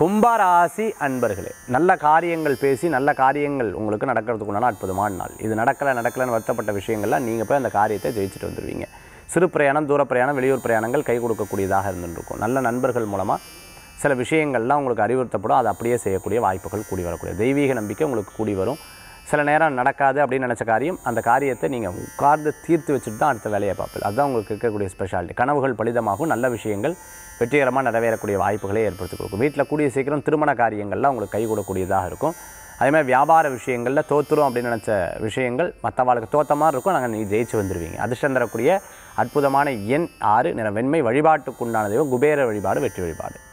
கும்பராசி அன்பர்களே நல்ல காரியங்கள் பேசி நல்ல காரியங்கள் உங்களுக்கு நடக்கிறதுக்குண்டான அற்புதமான நாள் இது நடக்கலை நடக்கலைன்னு வருத்தப்பட்ட விஷயங்கள்லாம் நீங்கள் போய் அந்த காரியத்தை ஜெயிச்சுட்டு வந்துடுவீங்க சிறு பிரயாணம் தூர பிரயாணம் வெளியூர் பிரயாணங்கள் கை கொடுக்கக்கூடியதாக இருந்துருக்கும் நல்ல நண்பர்கள் மூலமாக சில விஷயங்கள்லாம் உங்களுக்கு அறிவுறுத்தப்படும் அதை அப்படியே செய்யக்கூடிய வாய்ப்புகள் கூடி வரக்கூடிய தெய்வீக நம்பிக்கை உங்களுக்கு கூடி வரும் சில நேரம் நடக்காது அப்படின்னு நினச்ச காரியம் அந்த காரியத்தை நீங்கள் உட்கார்ந்து தீர்த்து வச்சுட்டு தான் அடுத்த வேலையை பார்ப்பீங்க அதுதான் உங்களுக்கு இருக்கக்கூடிய ஸ்பெஷாலிட்டி கனவுகள் பலிதமாகும் நல்ல விஷயங்கள் வெற்றிகரமாக நிறைவேறக்கூடிய வாய்ப்புகளை ஏற்படுத்தி கொடுக்கும் வீட்டில் கூடிய சீக்கிரம் திருமண காரியங்கள்லாம் உங்களுக்கு கை கூடக்கூடியதாக இருக்கும் அதே மாதிரி வியாபார விஷயங்களில் தோத்துரும் அப்படின்னு நினச்ச விஷயங்கள் மற்றவாளுக்கு தோத்த மாதிரி இருக்கும் நாங்கள் நீ ஜெயிச்சு வந்துடுவீங்க அதிர்ஷ்டம் தரக்கூடிய அற்புதமான எண் ஆறு நிற வெண்மை வழிபாட்டுக்குண்டான தெய்வம் குபேர வழிபாடு வெற்றி வழிபாடு